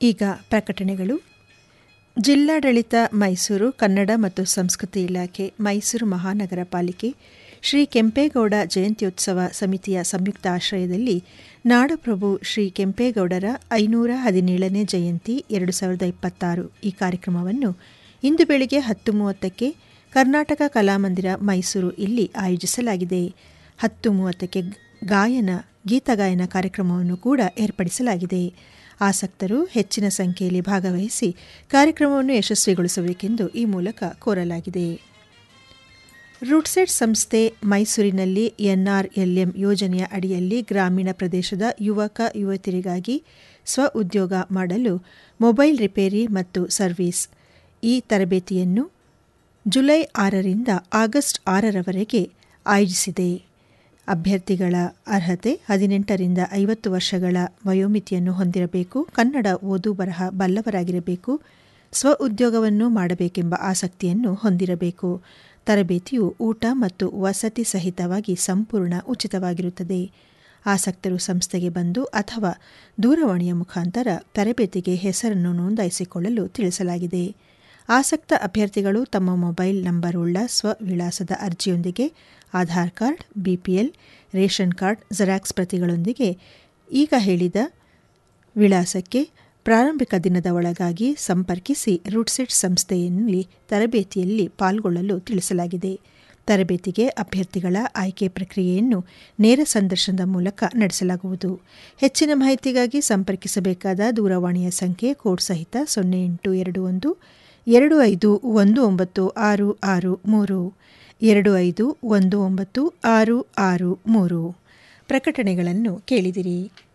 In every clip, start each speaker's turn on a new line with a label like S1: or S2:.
S1: ಈಗ ಪ್ರಕಟಣೆಗಳು ಜಿಲ್ಲಾಡಳಿತ ಮೈಸೂರು ಕನ್ನಡ ಮತ್ತು ಸಂಸ್ಕೃತಿ ಇಲಾಖೆ ಮೈಸೂರು ಮಹಾನಗರ ಪಾಲಿಕೆ ಶ್ರೀ ಕೆಂಪೇಗೌಡ ಜಯಂತ್ಯೋತ್ಸವ ಸಮಿತಿಯ ಸಂಯುಕ್ತ ಆಶ್ರಯದಲ್ಲಿ ನಾಡಪ್ರಭು ಶ್ರೀ ಕೆಂಪೇಗೌಡರ ಐನೂರ ಹದಿನೇಳನೇ ಜಯಂತಿ ಎರಡು ಸಾವಿರದ ಇಪ್ಪತ್ತಾರು ಈ ಕಾರ್ಯಕ್ರಮವನ್ನು ಇಂದು ಬೆಳಿಗ್ಗೆ ಹತ್ತು ಮೂವತ್ತಕ್ಕೆ ಕರ್ನಾಟಕ ಕಲಾಮಂದಿರ ಮೈಸೂರು ಇಲ್ಲಿ ಆಯೋಜಿಸಲಾಗಿದೆ ಹತ್ತು ಮೂವತ್ತಕ್ಕೆ ಗಾಯನ ಗೀತಗಾಯನ ಕಾರ್ಯಕ್ರಮವನ್ನು ಕೂಡ ಏರ್ಪಡಿಸಲಾಗಿದೆ ಆಸಕ್ತರು ಹೆಚ್ಚಿನ ಸಂಖ್ಯೆಯಲ್ಲಿ ಭಾಗವಹಿಸಿ ಕಾರ್ಯಕ್ರಮವನ್ನು ಯಶಸ್ವಿಗೊಳಿಸಬೇಕೆಂದು ಈ ಮೂಲಕ ಕೋರಲಾಗಿದೆ ರೂಟ್ಸೆಟ್ ಸಂಸ್ಥೆ ಮೈಸೂರಿನಲ್ಲಿ ಎನ್ಆರ್ಎಲ್ಎಂ ಯೋಜನೆಯ ಅಡಿಯಲ್ಲಿ ಗ್ರಾಮೀಣ ಪ್ರದೇಶದ ಯುವಕ ಯುವತಿಯರಿಗಾಗಿ ಸ್ವ ಉದ್ಯೋಗ ಮಾಡಲು ಮೊಬೈಲ್ ರಿಪೇರಿ ಮತ್ತು ಸರ್ವಿಸ್ ಈ ತರಬೇತಿಯನ್ನು ಜುಲೈ ಆರರಿಂದ ಆಗಸ್ಟ್ ಆರರವರೆಗೆ ಆಯೋಜಿಸಿದೆ ಅಭ್ಯರ್ಥಿಗಳ ಅರ್ಹತೆ ಹದಿನೆಂಟರಿಂದ ಐವತ್ತು ವರ್ಷಗಳ ವಯೋಮಿತಿಯನ್ನು ಹೊಂದಿರಬೇಕು ಕನ್ನಡ ಓದು ಬರಹ ಬಲ್ಲವರಾಗಿರಬೇಕು ಸ್ವ ಉದ್ಯೋಗವನ್ನು ಮಾಡಬೇಕೆಂಬ ಆಸಕ್ತಿಯನ್ನು ಹೊಂದಿರಬೇಕು ತರಬೇತಿಯು ಊಟ ಮತ್ತು ವಸತಿ ಸಹಿತವಾಗಿ ಸಂಪೂರ್ಣ ಉಚಿತವಾಗಿರುತ್ತದೆ ಆಸಕ್ತರು ಸಂಸ್ಥೆಗೆ ಬಂದು ಅಥವಾ ದೂರವಾಣಿಯ ಮುಖಾಂತರ ತರಬೇತಿಗೆ ಹೆಸರನ್ನು ನೋಂದಾಯಿಸಿಕೊಳ್ಳಲು ತಿಳಿಸಲಾಗಿದೆ ಆಸಕ್ತ ಅಭ್ಯರ್ಥಿಗಳು ತಮ್ಮ ಮೊಬೈಲ್ ನಂಬರ್ ಉಳ್ಳ ಸ್ವ ವಿಳಾಸದ ಅರ್ಜಿಯೊಂದಿಗೆ Aadhaar card BPL ration card xerox ಪ್ರತಿಗಳೊಂದಿಗೆ ಈಗ ಹೇಳಿದ ವಿಳಾಸಕ್ಕೆ ಪ್ರಾರಂಭಿಕ ದಿನದ ಒಳಗಾಗಿ ಸಂಪರ್ಕಿಸಿ ರೂಟ್ಸೆಟ್ ಸಂಸ್ಥೆಯಲ್ಲಿ ತರಬೇತಿಯಲ್ಲಿ ಪಾಲ್ಗೊಳ್ಳಲು ತಿಳಿಸಲಾಗಿದೆ ತರಬೇತಿಗೆ ಅಭ್ಯರ್ಥಿಗಳ ಆಯ್ಕೆ ಪ್ರಕ್ರಿಯೆಯನ್ನು ನೇರ ಸಂದರ್ಶನದ ಮೂಲಕ ನಡೆಸಲಾಗುವುದು ಹೆಚ್ಚಿನ ಮಾಹಿತಿಗಾಗಿ ಸಂಪರ್ಕಿಸಬೇಕಾದ ದೂರವಾಣಿಯ ಸಂಖ್ಯೆ ಕೋಡ್ ಸಹಿತ ಸೊನ್ನೆ ಎಂಟು ಎರಡು ಒಂದು ಎರಡು ಐದು ಒಂದು ಒಂಬತ್ತು ಆರು ಆರು ಮೂರು ಎರಡು ಐದು ಒಂದು ಒಂಬತ್ತು ಆರು ಆರು ಮೂರು ಪ್ರಕಟಣೆಗಳನ್ನು ಕೇಳಿದಿರಿ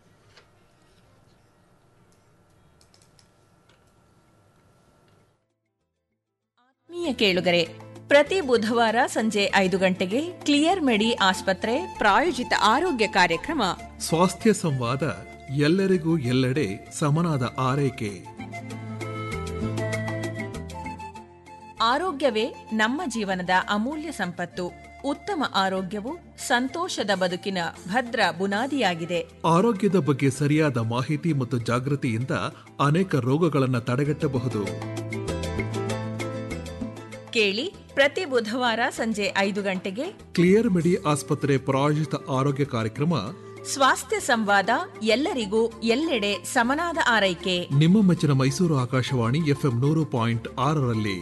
S2: ಆತ್ಮೀಯ ಕೇಳುಗರೆ ಪ್ರತಿ ಬುಧವಾರ ಸಂಜೆ ಐದು ಗಂಟೆಗೆ ಕ್ಲಿಯರ್ ಮೆಡಿ ಆಸ್ಪತ್ರೆ ಪ್ರಾಯೋಜಿತ ಆರೋಗ್ಯ ಕಾರ್ಯಕ್ರಮ
S3: ಸ್ವಾಸ್ಥ್ಯ ಸಂವಾದ ಎಲ್ಲರಿಗೂ ಎಲ್ಲೆಡೆ ಸಮನಾದ ಆರೈಕೆ
S2: ಆರೋಗ್ಯವೇ ನಮ್ಮ ಜೀವನದ ಅಮೂಲ್ಯ ಸಂಪತ್ತು ಉತ್ತಮ ಆರೋಗ್ಯವು ಸಂತೋಷದ ಬದುಕಿನ ಭದ್ರ ಬುನಾದಿಯಾಗಿದೆ
S3: ಆರೋಗ್ಯದ ಬಗ್ಗೆ ಸರಿಯಾದ ಮಾಹಿತಿ ಮತ್ತು ಜಾಗೃತಿಯಿಂದ ಅನೇಕ ರೋಗಗಳನ್ನು ತಡೆಗಟ್ಟಬಹುದು
S2: ಕೇಳಿ ಪ್ರತಿ ಬುಧವಾರ ಸಂಜೆ ಐದು ಗಂಟೆಗೆ
S3: ಕ್ಲಿಯರ್ ಮೆಡಿ ಆಸ್ಪತ್ರೆ ಪ್ರಾಯೋಜಿತ ಆರೋಗ್ಯ ಕಾರ್ಯಕ್ರಮ
S2: ಸ್ವಾಸ್ಥ್ಯ ಸಂವಾದ ಎಲ್ಲರಿಗೂ ಎಲ್ಲೆಡೆ ಸಮನಾದ ಆರೈಕೆ
S3: ನಿಮ್ಮ ಮೆಚ್ಚಿನ ಮೈಸೂರು ಆಕಾಶವಾಣಿ ಎಫ್ಎಂ ನೂರು ಪಾಯಿಂಟ್ ಆರರಲ್ಲಿ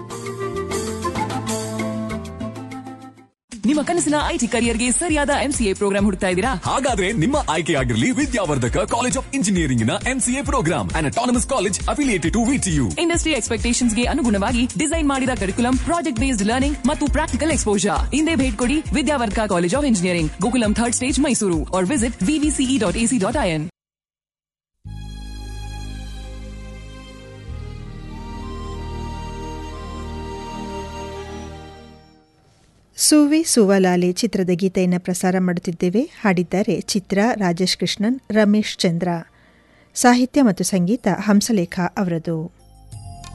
S4: ನಿಮ್ಮ ಕನಸಿನ ಐಟಿ ಕರಿಯರ್ಗೆ ಸರಿಯಾದ ಎಂಸಿಎ ಪ್ರೋಗ್ರಾಂ ಹುಡುಕ್ತಾ ಇದ್ದೀರಾ
S5: ಹಾಗಾದ್ರೆ ನಿಮ್ಮ ಆಯ್ಕೆಯಾಗಿರಲಿ ವಿದ್ಯಾವರ್ಧಕ ಕಾಲೇಜ್ ಆಫ್ ಇಂಜಿನಿಯರಿಂಗ್ ನ MCA program and autonomous college affiliated to VTU
S4: industry expectations ಗೆ ಅನುಗುಣವಾಗಿ ಡಿಸೈನ್ ಮಾಡಿದ ಕರಿಕುಲಂ ಪ್ರಾಜೆಕ್ಟ್ ಬೇಸ್ಡ್ ಲರ್ನಿಂಗ್ ಮತ್ತು ಪ್ರಾಕ್ಟಿಕಲ್ ಎಕ್ಸ್ಪೋಜರ್ ಹಿಂದೆ ಭೇಟಿ ಕೊಡಿ Vidyavardhaka college of engineering Gokulam third stage Mysuru or visit VVCE dot AC dot IN
S1: ಸುವಿ ಸುವಲಾಲೆ ಚಿತ್ರದ ಗೀತೆಯನ್ನು ಪ್ರಸಾರ ಮಾಡುತ್ತಿದ್ದೇವೆ ಹಾಡಿದ್ದಾರೆ ಚಿತ್ರ ರಾಜೇಶ್ ಕೃಷ್ಣನ್ ರಮೇಶ್ ಚಂದ್ರ ಸಾಹಿತ್ಯ ಮತ್ತು ಸಂಗೀತ ಹಂಸಲೇಖ ಅವರದು